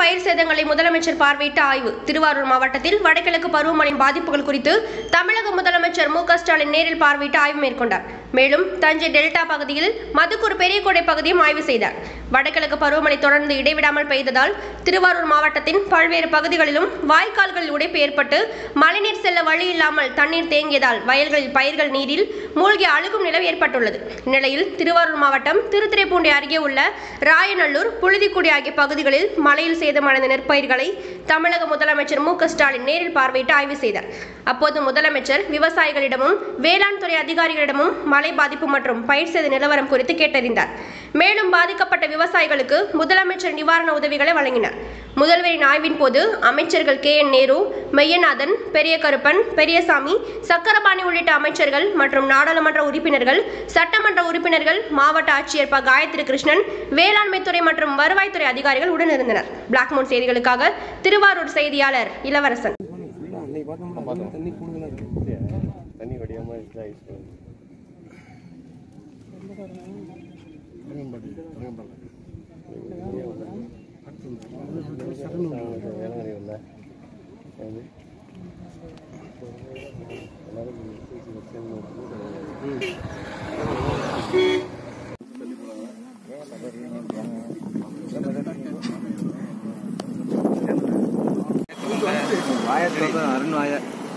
பயிர் சேதங்களை முதலமைச்சர் பார்வையிட்டு ஆய்வு திருவாரூர் மாவட்டத்தில் வடகிழக்கு பருவமழை பாதிப்புகள் குறித்து தமிழக முதலமைச்சர் மு க ஸ்டாலின் நேரில் பார்வையிட்டு ஆய்வு மேற்கொண்டார் மேலும் தஞ்சை டெல்டா பகுதியில் மதுக்கூர் பெரியகோடை பகுதியும் ஆய்வு செய்தார் வடகிழக்கு பருவமழை தொடர்ந்து இடைவிடாமல் பெய்ததால் திருவாரூர் மாவட்டத்தின் பல்வேறு பகுதிகளிலும் வாய்க்கால்களில் உடைப்பு ஏற்பட்டு மழைநீர் செல்ல வழி இல்லாமல் தண்ணீர் தேங்கியதால் வயல்களில் பயிர்கள் நீரில் மூழ்கி அழுகும் நிலை ஏற்பட்டுள்ளது இந்நிலையில் திருவாரூர் மாவட்டம் திருத்துறைப்பூண்டி அருகே உள்ள ராயநல்லூர் புழுதிக்குடி ஆகிய பகுதிகளில் மழையில் சேதமடைந்த நெற்பயிர்களை தமிழக முதலமைச்சர் மு க ஸ்டாலின் நேரில் பார்வையிட்டு ஆய்வு செய்தார் அப்போது முதலமைச்சர் விவசாயிகளிடமும் வேளாண் துறை அதிகாரிகளிடமும் மழை பாதிப்பு மற்றும் பயிர் சேத நிலவரம் குறித்து கேட்டறிந்தார் மேலும் பாதிக்கப்பட்ட விவசாயிகளுக்கு முதலமைச்சர் நிவாரண உதவிகளை வழங்கினார் முதல்வரின் ஆய்வின் போது அமைச்சர்கள் கே என் நேரு மெய்யநாதன் பெரிய கருப்பன் பெரியசாமி சக்கரபாணி உள்ளிட்ட அமைச்சர்கள் மற்றும் நாடாளுமன்ற உறுப்பினர்கள் சட்டமன்ற உறுப்பினர்கள் மாவட்ட ஆட்சியர் ப காயத்ரி கிருஷ்ணன் வேளாண்மை துறை மற்றும் வருவாய்த்துறை அதிகாரிகள் உடனிருந்தனர் பிளாக்மோன் செய்திகளுக்காக திருவாரூர் செய்தியாளர் இளவரசன் அன்னைக்கு பார்த்தோம்னா தண்ணி கூடுதலாக இருக்கு தண்ணி வடியாம இதாகிடுச்சு வேளாங்கண்ணி வந்தா அது எல்லாரும் பேசி வச்சு அருண் வாய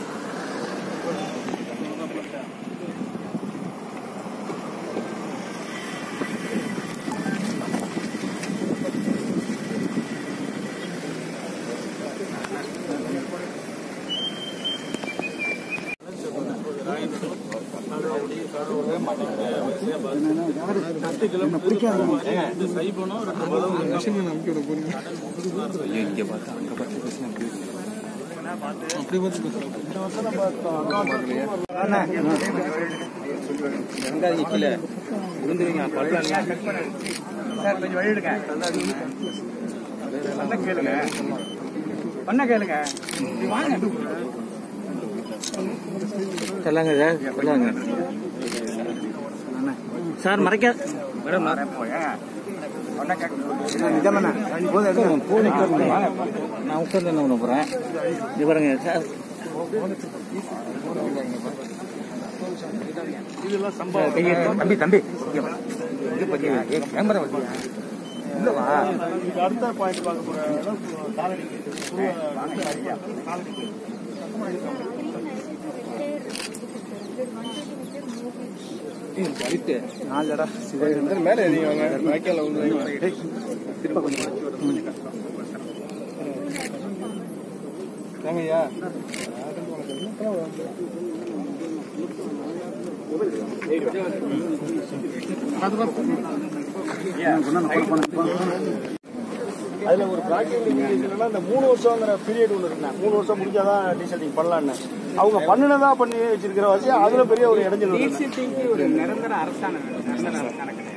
இங்க பார்த்தா அங்க பார்த்து பேசினா அப்படி பார்த்து கீழே விழுந்துருவீங்க பள்ளம் சார் கொஞ்சம் வழி எடுங்க பண்ண கேளுங்க பண்ண கேளுங்க வாங்க சொல்லாங்க சார் சொல்லாங்க சார் மறைக்க மேடம் பண்ண கேட்க நான் உட்கார்ந்து என்ன பண்ண போறேன் இது பாருங்க சார் கையை தம்பி தம்பி இங்க வா. இங்க பாத்தியா? ஏய், கேமரா வச்சியா? உள்ள வா. அடுத்த பாயிண்ட் பார்க்க போறேன் ஏய், light. நாலடா மேலே எறிவாங்க வாய்க்கால வந்து ஏங்கய்யா அதுல ஒரு பிராக்டிகல் என்னன்னா இந்த மூணு வருஷங்கிற பீரியட் ஒன்று இருக்குண்ணே மூணு வருஷம் முடிஞ்சாதான் டீசல்டிங் பண்ணலான்னு அவங்க பண்ணினதா பண்ணி வச்சிருக்கிற வச்சு அதுல பெரிய ஒரு இடைஞ்சல் வருது ஒரு நிரந்தர அரசாணை வேணும். நிரந்தர கணக்கு